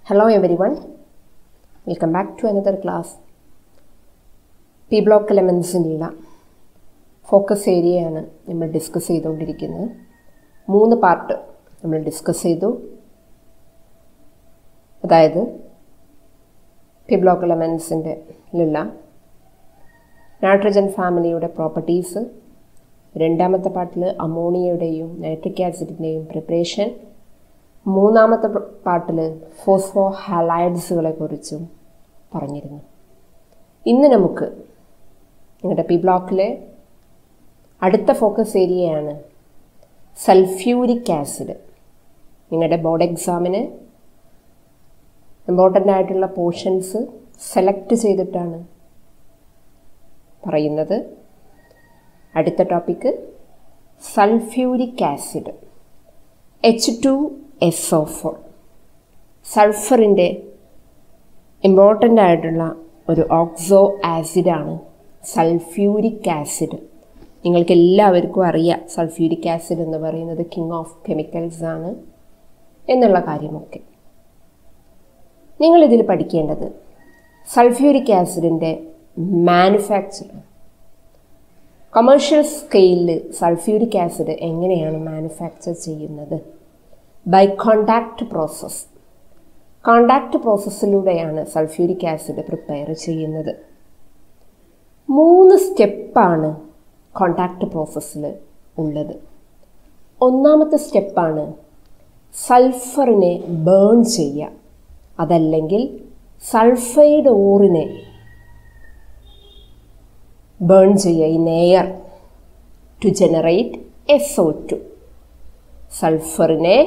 Hello everyone, welcome back to another class. P block എലമെൻസിനുള്ള focus ഏരിയയാണ് നമ്മൾ discuss ചെയ്തുകൊണ്ടിരിക്കുന്നത് മൂന്ന് പാർട്ട് നമ്മൾ ഡിസ്കസ് ചെയ്തു അതായത് പി ബ്ലോക്ക് എലമെൻസിൻ്റെ ലുള്ള നൈട്രജൻ ഫാമിലിയുടെ പ്രോപ്പർട്ടീസ് രണ്ടാമത്തെ പാർട്ടിൽ അമോണിയയുടെയും നൈട്രിക് ആസിഡിൻ്റെയും പ്രിപ്പറേഷൻ മൂന്നാമത്തെ പാർട്ടിൽ ഫോസ്ഫോ ഹാലൈഡ്സുകളെ കുറിച്ചും പറഞ്ഞിരുന്നു ഇന്ന് നമുക്ക് നിങ്ങളുടെ പി ബ്ലോക്കിലെ അടുത്ത ഫോക്കസ് ഏരിയയാണ് സൾഫ്യൂരിക് ആസിഡ് നിങ്ങളുടെ ബോർഡ് എക്സാമിന് ഇമ്പോർട്ടൻ്റ് ആയിട്ടുള്ള പോർഷൻസ് സെലക്ട് ചെയ്തിട്ടാണ് പറയുന്നത് അടുത്ത topic sulphuric acid H two S O four സൾഫറിൻ്റെ ഇമ്പോർട്ടൻ്റ് ആയിട്ടുള്ള ഒരു ഓക്സോ ആസിഡാണ് സൾഫ്യൂരിക് ആസിഡ് നിങ്ങൾക്ക് എല്ലാവർക്കും അറിയാം സൾഫ്യൂരിക് ആസിഡ് എന്ന് പറയുന്നത് കിങ് ഓഫ് കെമിക്കൽസ് ആണ് എന്നുള്ള കാര്യമൊക്കെ നിങ്ങളിതിൽ പഠിക്കേണ്ടത് സൾഫ്യൂരിക് ആസിഡിൻ്റെ മാനുഫാക്ചർ കൊമേഴ്ഷ്യൽ സ്കെയിലിൽ സൾഫ്യൂരിക് ആസിഡ് എങ്ങനെയാണ് മാനുഫാക്ചർ ചെയ്യുന്നത് ബൈ കോണ്ടാക്ട് പ്രോസസ്സ് കോണ്ടാക്ട് പ്രോസസ്സിലൂടെയാണ് സൾഫ്യൂരിക് ആസിഡ് പ്രിപ്പയർ ചെയ്യുന്നത് മൂന്ന് സ്റ്റെപ്പാണ് കോണ്ടാക്ട് പ്രോസസ്സിൽ ഉള്ളത് ഒന്നാമത്തെ സ്റ്റെപ്പാണ് സൾഫറിനെ ബേൺ ചെയ്യുക അതല്ലെങ്കിൽ സൾഫൈഡ് ഓറിനെ ബേൺ ചെയ്യുക in air to generate S O two സൾഫറിനെ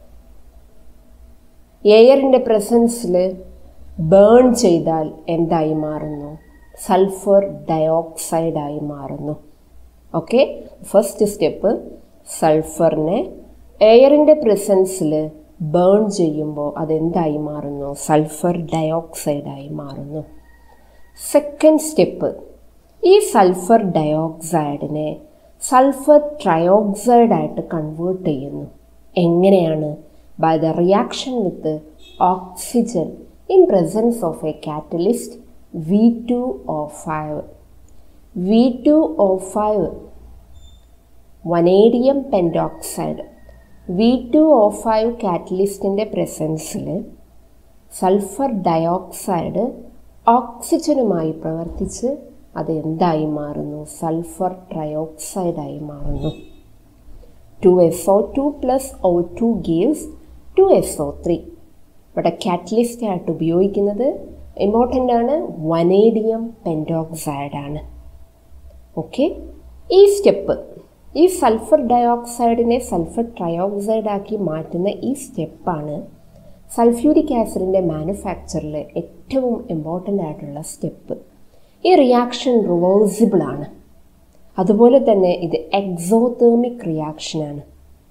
എയറിൻ്റെ പ്രസൻസിൽ ബേൺ ചെയ്താൽ എന്തായി മാറുന്നു സൾഫർ ഡയോക്സൈഡായി മാറുന്നു ഓക്കെ ഫസ്റ്റ് സ്റ്റെപ്പ് സൾഫറിനെ എയറിൻ്റെ പ്രസൻസിൽ ബേൺ ചെയ്യുമ്പോൾ അതെന്തായി മാറുന്നു സൾഫർ ഡയോക്സൈഡായി മാറുന്നു സെക്കൻഡ് സ്റ്റെപ്പ് ഈ സൾഫർ ഡയോക്സൈഡിനെ സൾഫർ ട്രയോക്സൈഡായിട്ട് കൺവേർട്ട് ചെയ്യുന്നു എങ്ങനെയാണ് by the reaction with the oxygen in presence of a catalyst V2O5. V2O5 vanadium pentoxide V two O five കാറ്റലിസ്റ്റിൻ്റെ പ്രസൻസിൽ സൾഫർ ഡയോക്സൈഡ് ഓക്സിജനുമായി പ്രവർത്തിച്ച് അത് എന്തായി മാറുന്നു സൾഫർ ട്രയോക്സൈഡായി മാറുന്നു two S O two plus O two gives two S O three ഇവിടെ കാറ്റലിസ്റ്റ് ആയിട്ട് ഉപയോഗിക്കുന്നത് ഇമ്പോർട്ടൻ്റ് ആണ് വനേഡിയം പെൻഡോക്സൈഡാണ് ഓക്കെ ഈ സ്റ്റെപ്പ് ഈ സൾഫർ ഡയോക്സൈഡിനെ സൾഫർ ട്രയോക്സൈഡാക്കി മാറ്റുന്ന ഈ സ്റ്റെപ്പാണ് സൾഫ്യൂരിക് ആസിഡിൻ്റെ മാനുഫാക്ചറിൽ ഏറ്റവും ഇമ്പോർട്ടൻ്റ് ആയിട്ടുള്ള സ്റ്റെപ്പ് ഈ റിയാക്ഷൻ റിവേഴ്സിബിൾ ആണ് അതുപോലെ തന്നെ ഇത് എക്സോതേമിക് റിയാക്ഷനാണ്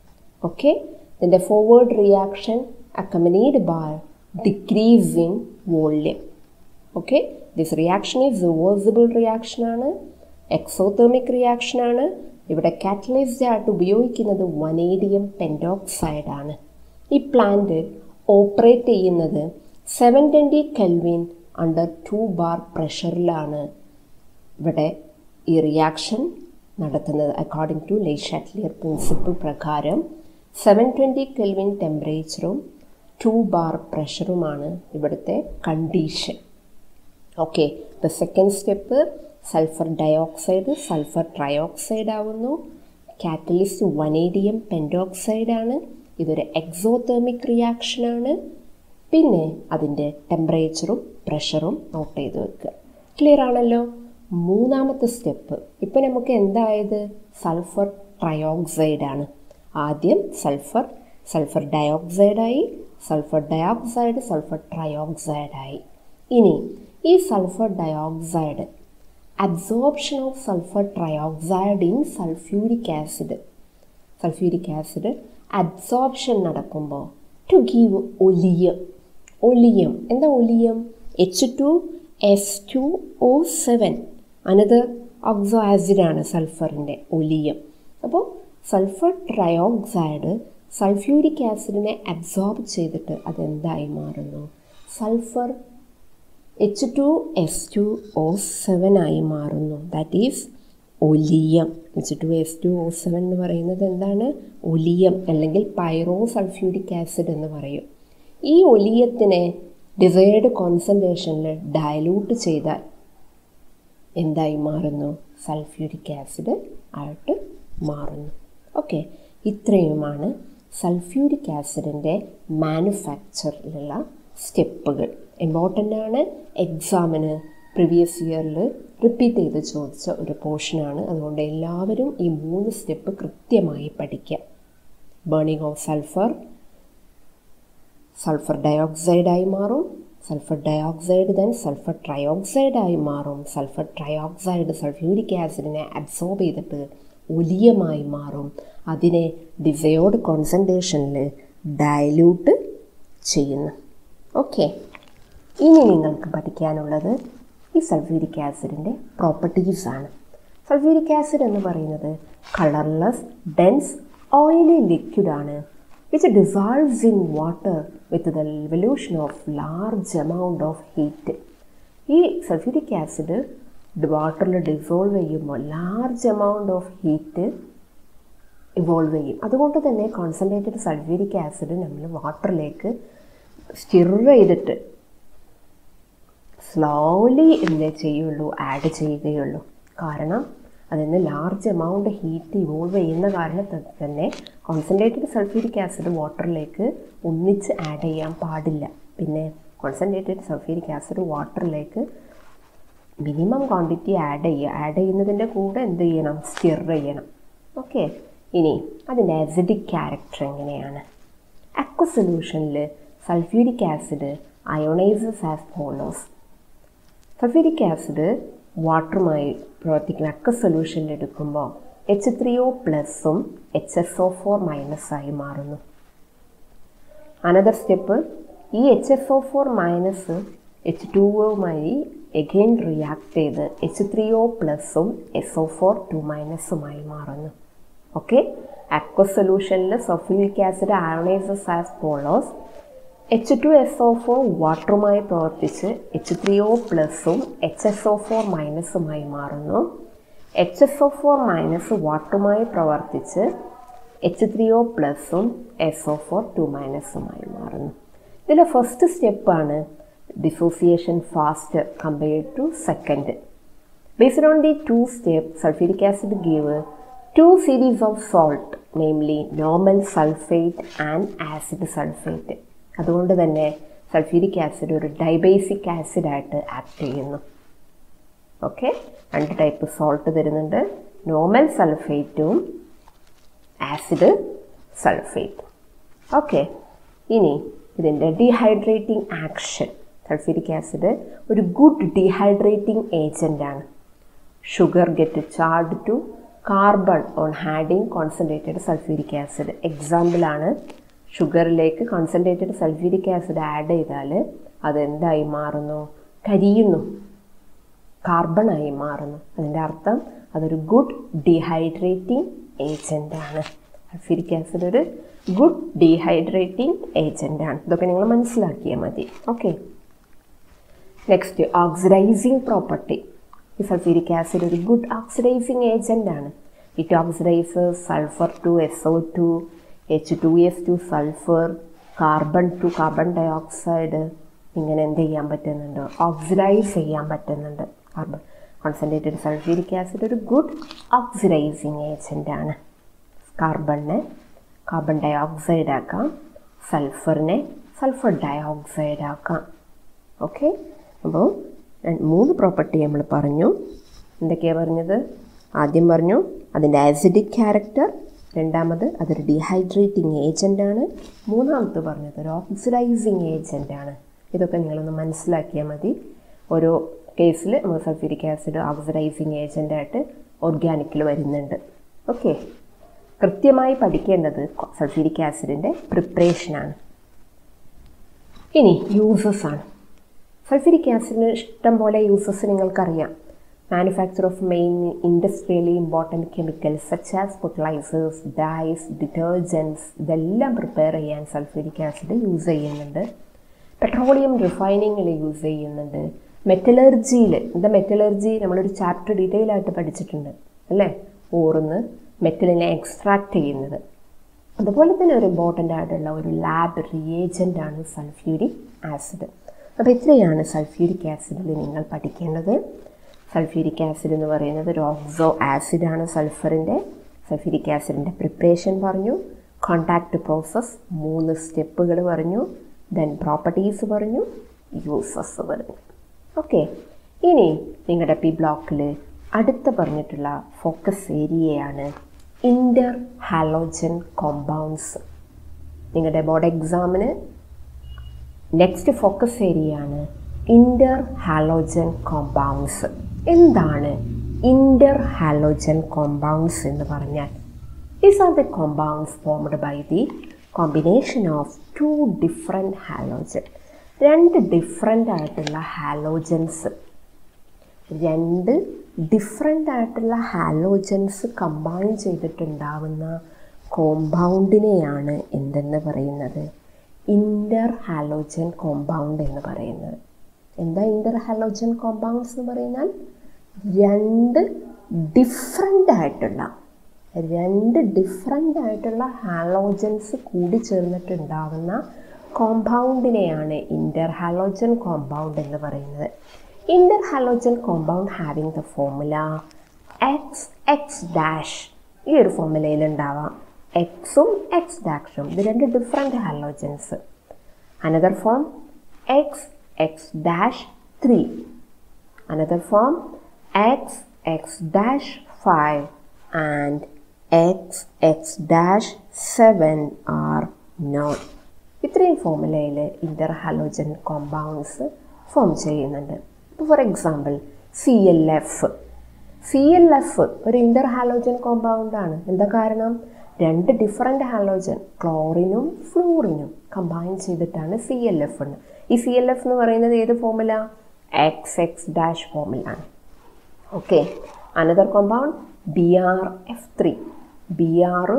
ഓക്കെ ഇതിൻ്റെ forward reaction accompanied by decreasing volume okay this reaction is reversible റിയാക്ഷനാണ് എക്സോതേമിക് റിയാക്ഷനാണ് ഇവിടെ കാറ്റലൈസ്ഡ് ആയിട്ട് ഉപയോഗിക്കുന്നത് വനേഡിയം പെൻഡോക്സൈഡ് ആണ് ഈ പ്ലാന്റ് ഓപ്പറേറ്റ് ചെയ്യുന്നത് seven twenty kelvin under two bar പ്രഷറിലാണ് ഇവിടെ ഈ റിയാക്ഷൻ നടത്തുന്നത് അക്കോർഡിംഗ് ടു ലേഷാറ്റ്ലിയർ പ്രിൻസിപ്പിൾ പ്രകാരം സെവൻ ട്വൻറ്റി കെൽവിൻ ടെമ്പറേച്ചറും ടു ബാർ പ്രഷറുമാണ് ഇവിടുത്തെ കണ്ടീഷൻ ഓക്കെ ഇപ്പം second step sulphur dioxide sulphur trioxide ആവുന്നു കാറ്റലിസ്റ്റ് വനേഡിയം പെൻഡോക്സൈഡ് ആണ് ഇതൊരു എക്സോതേമിക് റിയാക്ഷനാണ് പിന്നെ അതിൻ്റെ ടെമ്പറേച്ചറും പ്രഷറും നോട്ട് ചെയ്ത് വെക്കുക ക്ലിയർ ആണല്ലോ മൂന്നാമത്തെ സ്റ്റെപ്പ് ഇപ്പം നമുക്ക് എന്തായത് സൾഫർ ട്രയോക്സൈഡാണ് ആദ്യം സൾഫർ സൾഫർ ഡയോക്സൈഡായി സൾഫർ ഡയോക്സൈഡ് സൾഫർ ട്രയോക്സൈഡായി ഇനി ഈ sulphur dioxide absorption of sulphur trioxide in sulphuric acid sulphuric acid absorption നടക്കുമ്പോൾ ടു ഗീവ് ഒലിയം ഒലിയം എന്താ oleum H two S two O seven another oxo ആസിഡാണ് സൾഫറിൻ്റെ ഒലിയം അപ്പോൾ sulphur trioxide sulphuric ആസിഡിനെ absorb ചെയ്തിട്ട് അതെന്തായി മാറുന്നു sulphur H two S two O seven ആയി മാറുന്നു that is oleum H two S two O seven എന്ന് പറയുന്നത് എന്താണ് ഒലിയം അല്ലെങ്കിൽ പൈറോ സൾഫ്യൂരിക് ആസിഡ് എന്ന് പറയും ഈ ഒലിയത്തിനെ ഡിസൈഡ് കോൺസെൻട്രേഷനിൽ ഡയലൂട്ട് ചെയ്താൽ എന്തായി മാറുന്നു സൾഫ്യൂരിക് ആസിഡ് ആയിട്ട് മാറുന്നു ഓക്കെ ഇത്രയുമാണ് സൾഫ്യൂരിക് ആസിഡിൻ്റെ മാനുഫാക്ചറിലുള്ള സ്റ്റെപ്പുകൾ ഇമ്പോർട്ടൻ്റ് ആണ് എക്സാമിന് പ്രീവിയസ് ഇയറിൽ റിപ്പീറ്റ് ചെയ്ത് ചോദിച്ച ഒരു പോർഷനാണ് അതുകൊണ്ട് എല്ലാവരും ഈ മൂന്ന് സ്റ്റെപ്പ് കൃത്യമായി പഠിക്കുക ബേണിംഗ് ഓഫ് സൾഫർ സൾഫർ ഡയോക്സൈഡായി മാറും സൾഫർ ഡയോക്സൈഡ് ദെൻ സൾഫർ ട്രയോക്സൈഡായി മാറും സൾഫർ ട്രയോക്സൈഡ് സൾഫ്യൂരിക് ആസിഡിനെ അബ്സോർബ് ചെയ്തിട്ട് ഒലിയമായി മാറും അതിനെ ഡിസയോർഡ് കോൺസെൻട്രേഷനിൽ ഡയലൂട്ട് ചെയ്യുന്നു ഓക്കെ ഇനി നിങ്ങൾക്ക് പഠിക്കാനുള്ളത് ഈ സൾഫ്യൂരിക് ആസിഡിൻ്റെ പ്രോപ്പർട്ടീസാണ് സൾഫ്യൂരിക് ആസിഡ് എന്ന് പറയുന്നത് കളർലെസ് ഡെൻസ് ഓയിലി ലിക്വിഡാണ് which dissolves in water with the revolution of large amount of heat ഈ സൾഫ്യൂരിക് ആസിഡ് വാട്ടറിൽ ഡിസോൾവ് ചെയ്യുമ്പോൾ large amount of heat evolve ചെയ്യും അതുകൊണ്ട് തന്നെ കോൺസെൻട്രേറ്റഡ് സൾഫ്യൂരിക് ആസിഡ് നമ്മൾ വാട്ടറിലേക്ക് സ്റ്റിർ ചെയ്തിട്ട് സ്ലോലി എന്തേ ചെയ്യുള്ളൂ ആഡ് ചെയ്യുകയുള്ളൂ കാരണം അതിന് ലാർജ് എമൗണ്ട് ഹീറ്റ് ഇവോൾവ് ചെയ്യുന്ന കാരണത്തിൽ തന്നെ കോൺസെൻട്രേറ്റഡ് സൾഫ്യൂരിക് ആസിഡ് വാട്ടറിലേക്ക് ഒന്നിച്ച് ആഡ് ചെയ്യാൻ പാടില്ല പിന്നെ കോൺസെൻട്രേറ്റഡ് സൾഫ്യൂരിക് ആസിഡ് വാട്ടറിലേക്ക് മിനിമം ക്വാണ്ടിറ്റി ആഡ് ചെയ്യുക ആഡ് ചെയ്യുന്നതിൻ്റെ കൂടെ എന്ത് ചെയ്യണം സ്റ്റിർ ചെയ്യണം ഓക്കെ ഇനി അതിൻ്റെ ആസിഡിക് ക്യാരക്ടർ എങ്ങനെയാണ് അക്വ സൊല്യൂഷനിൽ sulphuric acid ionises as follows sulphuric acid വാട്ടറുമായി പ്രവർത്തിക്കുന്ന അക്വ സൊല്യൂഷനിൽ എടുക്കുമ്പോൾ എച്ച് ത്രീ ഒ പ്ലസും എച്ച് എസ് ഒ ഫോർ മൈനസായി മാറുന്നു അനദർ സ്റ്റെപ്പ് ഈ H S O four minus H two ഒയുമായി എഗെയിൻ റിയാക്ട് ചെയ്ത് എച്ച് ത്രീ ഒ പ്ലസും എസ് ഒ ഫോർ ടു മൈനസുമായി മാറുന്നു ഓക്കെ അക്വ സൊല്യൂഷനിൽ sulphuric acid ionises as follows H two S O four വാട്ടറുമായി പ്രവർത്തിച്ച് എച്ച് ത്രീ ഒ പ്ലസും H S O four മൈനസുമായി മാറുന്നു H S O four minus വാട്ടറുമായി പ്രവർത്തിച്ച് എച്ച് ത്രീ ഒ പ്ലസും എസ് ഒ ഫോർ ടു മൈനസുമായി മാറുന്നു ഇതിലെ ഫസ്റ്റ് സ്റ്റെപ്പാണ് dissociation fast compared to second based on the two step sulphuric acid give two series of salt namely normal sulfate and acid sulfate അതുകൊണ്ട് തന്നെ sulphuric acid ഒരു dibasic ആസിഡായിട്ട് act ചെയ്യുന്നു okay രണ്ട് ടൈപ്പ് സോൾട്ട് തരുന്നുണ്ട് normal സൾഫേറ്റും acid sulphate okay ഇനി ഇതിൻ്റെ ഡീഹൈഡ്രേറ്റിംഗ് ആക്ഷൻ സൾഫ്യൂരിക് ആസിഡ് ഒരു ഗുഡ് ഡീഹൈഡ്രേറ്റിംഗ് ഏജൻ്റാണ് sugar get charred to carbon on adding concentrated sulphuric acid എക്സാമ്പിളാണ് ഷുഗറിലേക്ക് കോൺസെൻട്രേറ്റഡ് സൾഫ്യൂരിക് ആസിഡ് ആഡ് ചെയ്താൽ അതെന്തായി മാറുന്നു കരിയുന്നു കാർബണായി മാറുന്നു അതിൻ്റെ അർത്ഥം അതൊരു ഗുഡ് ഡീഹൈഡ്രേറ്റിംഗ് ഏജൻ്റാണ് സൾഫ്യൂരിക് ആസിഡ് ഒരു ഗുഡ് ഡീഹൈഡ്രേറ്റിംഗ് ഏജൻ്റാണ് ഇതൊക്കെ നിങ്ങൾ മനസ്സിലാക്കിയാൽ മതി ഓക്കെ നെക്സ്റ്റ് ഓക്സിഡൈസിങ് പ്രോപ്പർട്ടി ഈ സൾഫ്യൂരിക് ആസിഡ് ഒരു ഗുഡ് ഓക്സിഡൈസിങ് ഏജൻ്റ് ആണ് it oxidises sulphur to S O two H two S to sulphur carbon to carbon dioxide ഇങ്ങനെ എന്ത് ചെയ്യാൻ പറ്റുന്നുണ്ട് ഓക്സിഡൈസ് ചെയ്യാൻ പറ്റുന്നുണ്ട് കാർബൺ കോൺസെൻട്രേറ്റഡ് സൾഫ്യൂരിക് ആസിഡ് ഒരു ഗുഡ് ഓക്സിഡൈസിങ് ഏജൻ്റ് ആണ് കാർബണിനെ കാർബൺ ഡൈ ഓക്സൈഡ് ആക്കാം സൾഫറിനെ സൾഫർ ഡൈ ഓക്സൈഡ് ആക്കാം ഓക്കെ അപ്പോൾ മൂന്ന് പ്രോപ്പർട്ടി നമ്മൾ പറഞ്ഞു എന്തൊക്കെയാണ് പറഞ്ഞത് ആദ്യം പറഞ്ഞു അതിൻ്റെ ആസിഡിക് ക്യാരക്ടർ രണ്ടാമത് അതൊരു ഡീഹൈഡ്രേറ്റിംഗ് ഏജൻ്റാണ് മൂന്നാമത് പറഞ്ഞത് ഒരു ഓക്സിഡൈസിങ് ഏജൻ്റാണ് ഇതൊക്കെ നിങ്ങളൊന്ന് മനസ്സിലാക്കിയാൽ മതി ഓരോ കേസിൽ നമ്മൾ സൾഫ്യൂരിക് ആസിഡ് ഓക്സിഡൈസിങ് ഏജൻ്റായിട്ട് ഓർഗാനിക്കിൽ വരുന്നുണ്ട് ഓക്കെ കൃത്യമായി പഠിക്കേണ്ടത് സൾഫ്യൂരിക് ആസിഡിൻ്റെ പ്രിപ്പറേഷനാണ് ഇനി യൂസസ് ആണ് സൾഫ്യൂരിക് ആസിഡിന് ഇഷ്ടം പോലെ യൂസസ് നിങ്ങൾക്കറിയാം manufacture of main industrially important chemicals such as fertilisers dyes detergents ഇതെല്ലാം പ്രിപ്പയർ ചെയ്യാൻ സൾഫ്യൂരിക് ആസിഡ് യൂസ് ചെയ്യുന്നുണ്ട് പെട്രോളിയം റിഫൈനിങ്ങിൽ യൂസ് ചെയ്യുന്നുണ്ട് മെറ്റലർജിയിൽ എന്താ മെറ്റലർജി നമ്മളൊരു ചാപ്റ്റർ ഡീറ്റെയിൽ ആയിട്ട് പഠിച്ചിട്ടുണ്ട് അല്ലേ ഓർന്ന് മെറ്റലിനെ എക്സ്ട്രാക്ട് ചെയ്യുന്നത് അതുപോലെ തന്നെ ഒരു ഇമ്പോർട്ടൻ്റ് ആയിട്ടുള്ള ഒരു ലാബ് റിയേജൻ്റ് ആണ് സൾഫ്യൂരിക് ആസിഡ് അപ്പോൾ ഇത്രയാണ് സൾഫ്യൂരിക് ആസിഡിൽ നിങ്ങൾ പഠിക്കേണ്ടത് സൾഫ്യൂരിക് ആസിഡ് എന്ന് പറയുന്നത് ഒരു ഓക്സോ ആസിഡാണ് സൾഫറിൻ്റെ സൾഫ്യൂരിക് ആസിഡിൻ്റെ പ്രിപ്പറേഷൻ പറഞ്ഞു കോണ്ടാക്ട് പ്രോസസ്സ് മൂന്ന് സ്റ്റെപ്പുകൾ പറഞ്ഞു ദെൻ പ്രോപ്പർട്ടീസ് പറഞ്ഞു യൂസസ് പറഞ്ഞു ഓക്കെ ഇനി നിങ്ങളുടെ പി ബ്ലോക്കിൽ അടുത്ത പറഞ്ഞിട്ടുള്ള ഫോക്കസ് ഏരിയയാണ് ഇൻ്റർ ഹാലോജൻ കോമ്പൗണ്ട്സ് നിങ്ങളുടെ ബോർഡ് എക്സാമിന് നെക്സ്റ്റ് ഫോക്കസ് ഏരിയയാണ് ഇൻ്റർ ഹാലോജൻ കോമ്പൗണ്ട്സ് എന്താണ് ഇൻ്റർ ഹാലോജൻ കോമ്പൗണ്ട്സ് എന്ന് പറഞ്ഞാൽ these are the compounds formed by the combination of two different halogen രണ്ട് ഡിഫറെൻ്റ് ആയിട്ടുള്ള ഹാലോജൻസ് രണ്ട് ഡിഫറെൻ്റ് ആയിട്ടുള്ള ഹാലോജൻസ് കമ്പൈൻ ചെയ്തിട്ടുണ്ടാവുന്ന കോമ്പൗണ്ടിനെയാണ് എന്തെന്ന് പറയുന്നത് ഇൻ്റർ ഹാലോജൻ കോമ്പൗണ്ട് എന്ന് പറയുന്നത് എന്താ ഇൻ്റർ ഹാലോജൻ കോമ്പൗണ്ട്സ് എന്ന് പറഞ്ഞാൽ രണ്ട് ഡിഫറെൻ്റ് ആയിട്ടുള്ള രണ്ട് ഡിഫറെൻ്റ് ആയിട്ടുള്ള ഹാലോജൻസ് കൂടി ചേർന്നിട്ടുണ്ടാകുന്ന കോമ്പൗണ്ടിനെയാണ് ഇൻ്റർ ഹാലോജൻ കോമ്പൗണ്ട് എന്ന് പറയുന്നത് ഇൻ്റർ halogen compound having the formula X X dash ഈ ഒരു ഫോർമുലയിൽ ഉണ്ടാവാം എക്സും എക്സ് ഡാഷും ഇത് രണ്ട് different halogens another form X X dash three another form X X dash five and X X dash seven are not ഇത്രയും ഫോമുലയിൽ ഇൻ്റർ ഹാലോജൻ കോമ്പൗണ്ട്സ് ഫോം ചെയ്യുന്നുണ്ട് ഇപ്പോൾ for example C L F C L F ഒരു interhalogen കോമ്പൗണ്ടാണ് എന്താ കാരണം രണ്ട് different halogen ക്ലോറിനും ഫ്ലൂറിനും കമ്പൈൻ ചെയ്തിട്ടാണ് സി എൽ എഫ് ഉണ്ട് ഈ സി എൽ എഫ് എന്ന് പറയുന്നത് ഏത് ഫോമുല എക്സ് എക്സ് ഡാഷ് ഫോമിലാണ് okay another compound B R F three B R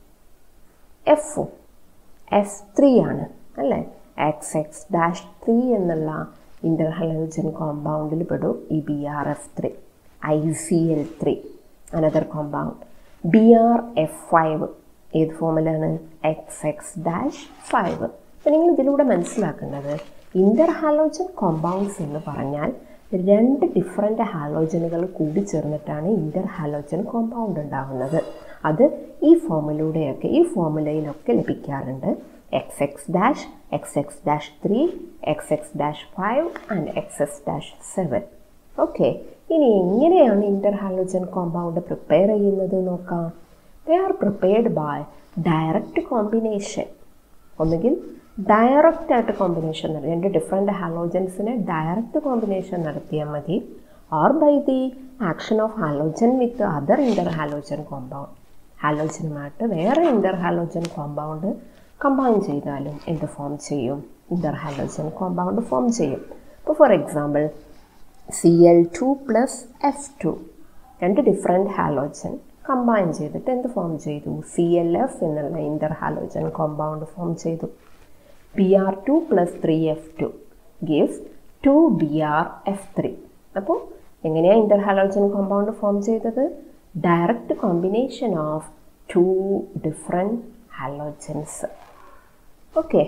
എഫും എസ് ത്രീ ആണ് അല്ലേ എക്സ് എക്സ് ഡാഷ് ത്രീ എന്നുള്ള ഇൻ്റർ ഹലോജൻ കോമ്പൗണ്ടിൽ പെടും ഈ B R F three I C L three another compound B R F five ഏത് ഫോമിലാണ് എക്സ് എക്സ് ഡാഷ് ഫൈവ് അപ്പം നിങ്ങൾ ഇതിലൂടെ മനസ്സിലാക്കേണ്ടത് ഇൻ്റർ ഹാലോജൻ കോമ്പൗണ്ട്സ് എന്ന് പറഞ്ഞാൽ രണ്ട് ഡിഫറെൻ്റ് ഹാലോജനുകൾ കൂടി ചേർന്നിട്ടാണ് ഇൻ്റർ ഹാലോജൻ കോമ്പൗണ്ട് ഉണ്ടാകുന്നത് അത് ഈ ഫോമിലൂടെയൊക്കെ ഈ ഫോമുലയിലൊക്കെ ലഭിക്കാറുണ്ട് X X dash X X dash three X X dash five and X X dash seven okay ഇനി എങ്ങനെയാണ് ഇൻ്റർ ഹാലോജൻ കോമ്പൗണ്ട് പ്രിപ്പയർ ചെയ്യുന്നത് നോക്കാം they are prepared by direct combination ഒന്നുകിൽ ഡയറക്റ്റ് ആയിട്ട് കോമ്പിനേഷൻ നടത്തി രണ്ട് ഡിഫറെൻറ്റ് ഹാലോജൻസിനെ ഡയറക്റ്റ് കോമ്പിനേഷൻ നടത്തിയാൽ മതി or by the action of halogen with other inter halogen compound ഹാലോജനുമായിട്ട് വേറെ ഇൻ്റർ ഹാലോജൻ കോമ്പൗണ്ട് കമ്പൈൻ ചെയ്താലും എന്ത് ഫോം ചെയ്യും ഇൻ്റർ ഹാലോജൻ കോമ്പൗണ്ട് ഫോം ചെയ്യും ഇപ്പോൾ for example C L two plus F two രണ്ട് ഡിഫറെൻറ്റ് ഹാലോജൻ കമ്പൈൻ ചെയ്തിട്ട് എന്ത് ഫോം ചെയ്തു സി എൽ എഫ് എന്നുള്ള ഇൻ്റർ ഹാലോജൻ കോമ്പൗണ്ട് ഫോം ചെയ്തു B R two plus three F two gives two B R F three അപ്പോൾ എങ്ങനെയാണ് inter halogen compound form ചെയ്തത് direct combination of two different halogens okay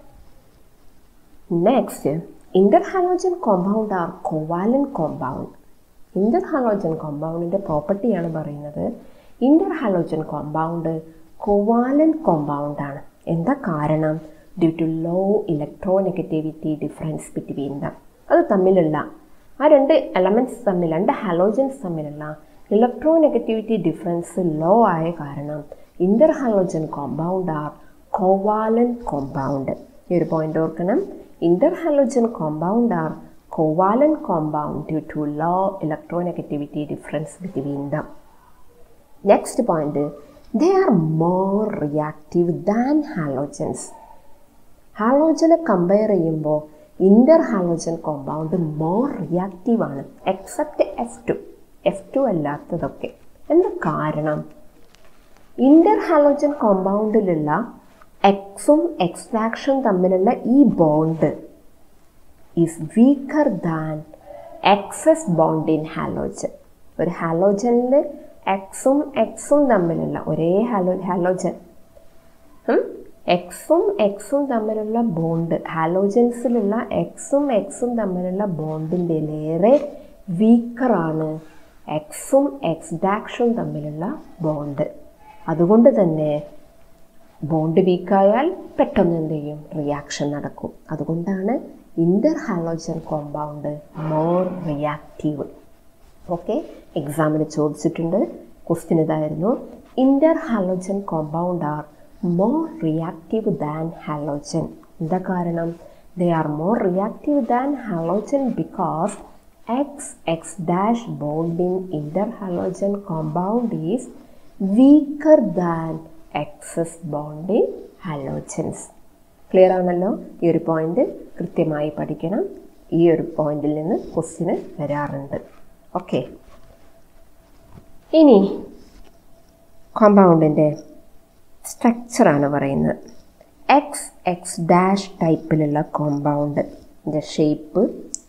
next inter halogen compound are covalent compound inter halogen കോമ്പൗണ്ടിൻ്റെ പ്രോപ്പർട്ടിയാണ് പറയുന്നത് ഇൻ്റർ halogen compound covalent കോമ്പൗണ്ടാണ് എന്താ കാരണം due to low electronegativity difference between them അത് തമ്മിലുള്ള ആ രണ്ട് എലമെൻറ്റ്സ് തമ്മിൽ രണ്ട് ഹാലോജൻസ് തമ്മിലുള്ള ഇലക്ട്രോ നെഗറ്റിവിറ്റി ഡിഫറൻസ് ലോ ആയ കാരണം inter halogen compound are covalent compound ഈ ഒരു പോയിന്റ് ഓർക്കണം inter halogen compound are covalent compound due to low electronegativity difference between them next point they are more reactive than halogens ഹാലോജനെ compare ചെയ്യുമ്പോൾ inter halogen compound more reactive ആണ് except F two F two അല്ലാത്തതൊക്കെ എന്താ കാരണം inter halogen കോമ്പൗണ്ടിലുള്ള എക്സും extraction തമ്മിലുള്ള ഈ bond is weaker than X X bond in halogen ഒരു ഹാലോജനിൽ എക്സും എക്സും തമ്മിലുള്ള ഒരേ ഹാലോ ഹാലോജൻ എക്സും എക്സും തമ്മിലുള്ള ബോണ്ട് ഹാലോജൻസിലുള്ള എക്സും എക്സും തമ്മിലുള്ള ബോണ്ടിൻ്റെയിലേറെ വീക്കറാണ് എക്സും എക്സ് ഡാക്ഷും തമ്മിലുള്ള ബോണ്ട് അതുകൊണ്ട് തന്നെ ബോണ്ട് വീക്കായാൽ പെട്ടെന്ന് എന്ത് ചെയ്യും റിയാക്ഷൻ നടക്കും അതുകൊണ്ടാണ് inter halogen compound more reactive okay എക്സാമിന് ചോദിച്ചിട്ടുണ്ട് ക്വസ്റ്റ്യൻ ഇതായിരുന്നു inter halogen compound are more reactive than halogen എന്താ കാരണം they are more reactive than halogen because X X dash bond in inter halogen compound is weaker than X X bond in halogens clear ആണല്ലോ ഈ ഒരു point കൃത്യമായി പഠിക്കണം ഈ ഒരു പോയിന്റിൽ നിന്ന് ക്വസ്റ്റിന് വരാറുണ്ട് ഓക്കെ ഇനി കോമ്പൗണ്ടിൻ്റെ സ്ട്രക്ചറാണ് പറയുന്നത് എക്സ് എക്സ് ഡാഷ് ടൈപ്പിലുള്ള കോമ്പൗണ്ടിൻ്റെ ഷേപ്പ്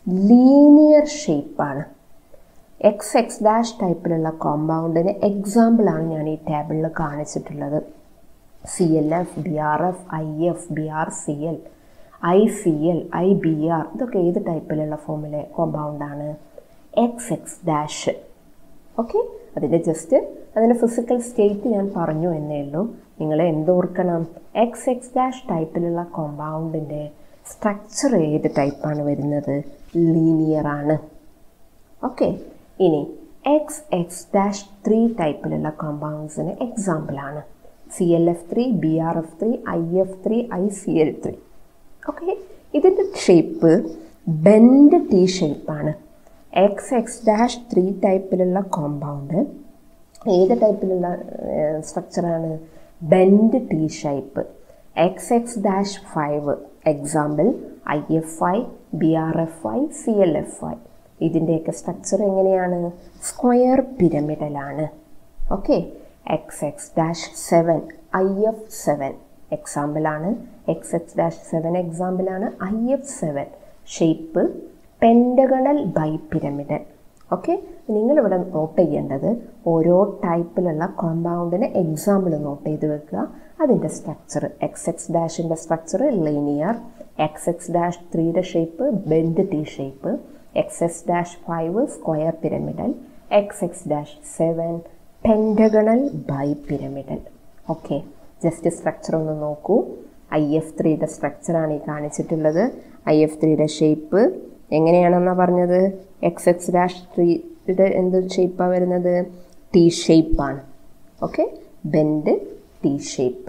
ലീനിയർ ഷേപ്പാണ് എക്സ് എക്സ് ഡാഷ് ടൈപ്പിലുള്ള കോമ്പൗണ്ടിന് എക്സാമ്പിളാണ് ഞാൻ ഈ ടേബിളിൽ കാണിച്ചിട്ടുള്ളത് C L F B R F I F B R C L I C L I B R ഇതൊക്കെ ഏത് ടൈപ്പിലുള്ള ഫോമിലെ കോമ്പൗണ്ടാണ് എക്സ് എക്സ് ഡാഷ് ഓക്കെ അതിൻ്റെ ജസ്റ്റ് അതിൻ്റെ ഫിസിക്കൽ സ്റ്റേറ്റ് ഞാൻ പറഞ്ഞു എന്നേ ഉള്ളൂ നിങ്ങൾ എന്തോർക്കണം എക്സ് എക്സ് ഡാഷ് ടൈപ്പിലുള്ള കോമ്പൗണ്ടിൻ്റെ സ്ട്രക്ചർ ഏത് ടൈപ്പാണ് വരുന്നത് ലീനിയർ ആണ് ഓക്കെ ഇനി എക്സ് എക്സ് ഡാഷ് ത്രീ ടൈപ്പിലുള്ള കോമ്പൗണ്ട്സിന് എക്സാമ്പിളാണ് C L F three B R F three I F three I C L three okay ഇതിൻ്റെ ഷേപ്പ് ബെൻഡ് ടി ഷേപ്പാണ് എക്സ് എക്സ് ഡാഷ് ത്രീ ടൈപ്പിലുള്ള കോമ്പൗണ്ട് ഏത് ടൈപ്പിലുള്ള സ്ട്രക്ചറാണ് bent T shape X X dash five example I F I B R F I C L F I ഇതിൻ്റെയൊക്കെ structure എങ്ങനെയാണ് square പിരമിഡലാണ് okay X X dash seven I F seven എക്സാമ്പിളാണ് X X dash seven എക്സാമ്പിളാണ് I F seven shape pentagonal bipyramidal okay നിങ്ങളിവിടെ note ചെയ്യേണ്ടത് ഓരോ ടൈപ്പിലുള്ള കോമ്പൗണ്ടിന് എക്സാമ്പിൾ നോട്ട് ചെയ്ത് വെക്കുക അതിൻ്റെ സ്ട്രക്ചർ എക്സ് എക്സ് ഡാഷിൻ്റെ structure linear X X dash ത്രീയുടെ shape bent T shape X X dash five square pyramidal X X dash seven pentagonal bipyramidal okay just structure ഒന്ന് നോക്കൂ ഐ എഫ് ത്രീയുടെ സ്ട്രക്ചറാണ് ഈ കാണിച്ചിട്ടുള്ളത് ഐ എഫ് ത്രീയുടെ shape എങ്ങനെയാണെന്നാണ് പറഞ്ഞത് എക്സ് എക്സ് ഡാഷ് ത്രീയുടെ എന്ത് ഷേപ്പാണ് വരുന്നത് ടി ഷേപ്പാണ് okay bent T shape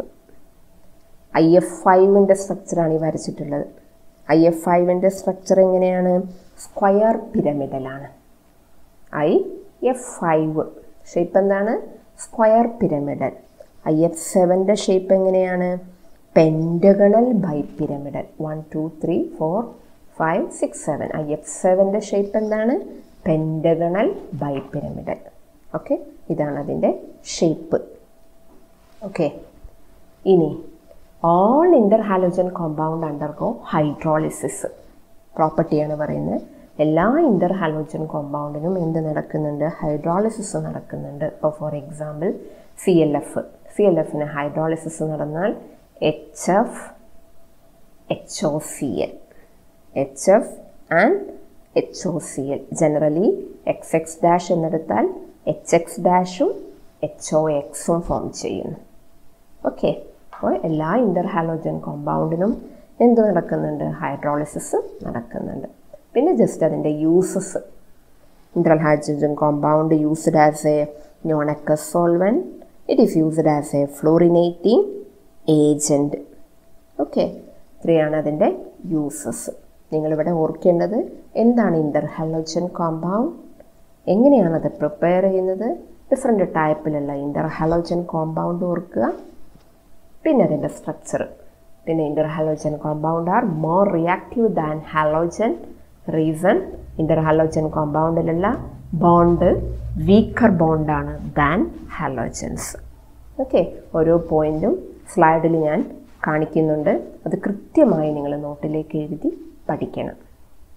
I F ഫൈവിൻ്റെ സ്ട്രക്ചറാണ് ഈ വരച്ചിട്ടുള്ളത് ഐ എഫ് ഫൈവിൻ്റെ സ്ട്രക്ചർ എങ്ങനെയാണ് സ്ക്വയർ പിരമിഡലാണ് ഐ എഫ് ഫൈവ് ഷേപ്പ് എന്താണ് സ്ക്വയർ പിരമിഡൽ ഐ എഫ് സെവൻ്റെ ഷേപ്പ് എങ്ങനെയാണ് pentagonal bipyramidal one two three four five six seven I F സെവൻ്റെ ഷേപ്പ് എന്താണ് പെൻഡഗണൽ ബൈ പിരമിഡൽ ഓക്കെ ഇതാണ് അതിൻ്റെ ഷേപ്പ് ഓക്കെ ഇനി all inter halogen compound undergo hydrolysis പ്രോപ്പർട്ടിയാണ് പറയുന്നത് എല്ലാ ഇൻ്റർ ഹാലോജൻ കോമ്പൗണ്ടിനും എന്ത് നടക്കുന്നുണ്ട് ഹൈഡ്രോളിസിസ് നടക്കുന്നുണ്ട് ഇപ്പോൾ for example C L F C L എഫിന് ഹൈഡ്രോളിസിസ് നടന്നാൽ H F H O C L H F and H O C L generally X X dash എന്നെടുത്താൽ എച്ച് എക്സ് ഡാഷും എച്ച് ഒ എക്സും form ചെയ്യുന്നു okay അപ്പോൾ എല്ലാ ഇൻ്റർ halogen കോമ്പൗണ്ടിനും എന്ത് നടക്കുന്നുണ്ട് ഹൈഡ്രോളിസിസ് നടക്കുന്നുണ്ട് പിന്നെ ജസ്റ്റ് അതിൻ്റെ uses inter halogen compound used as a non aqueous solvent it is used as a fluorinating agent okay ഇത്രയാണ് അതിൻ്റെ യൂസസ് നിങ്ങളിവിടെ ഓർക്കേണ്ടത് എന്താണ് ഇൻ്റർ ഹാലോജൻ കോമ്പൗണ്ട് എങ്ങനെയാണ് അത് പ്രിപ്പയർ ചെയ്യുന്നത് ഡിഫറെൻറ്റ് ടൈപ്പിലുള്ള ഇൻ്റർ ഹാലോജൻ കോമ്പൗണ്ട് ഓർക്കുക പിന്നെ അതിൻ്റെ സ്ട്രക്ചർ പിന്നെ inter halogen compound are more reactive than halogen reason inter halogen കോമ്പൗണ്ടിലുള്ള ബോണ്ട് വീക്കർ ബോണ്ടാണ് ദാൻ ഹാലോജൻസ് ഓക്കെ ഓരോ പോയിൻറ്റും സ്ലൈഡിൽ ഞാൻ കാണിക്കുന്നുണ്ട് അത് കൃത്യമായി നിങ്ങൾ നോട്ടിലേക്ക് എഴുതി പഠിക്കണം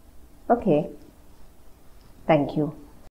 ഓക്കെ താങ്ക് യു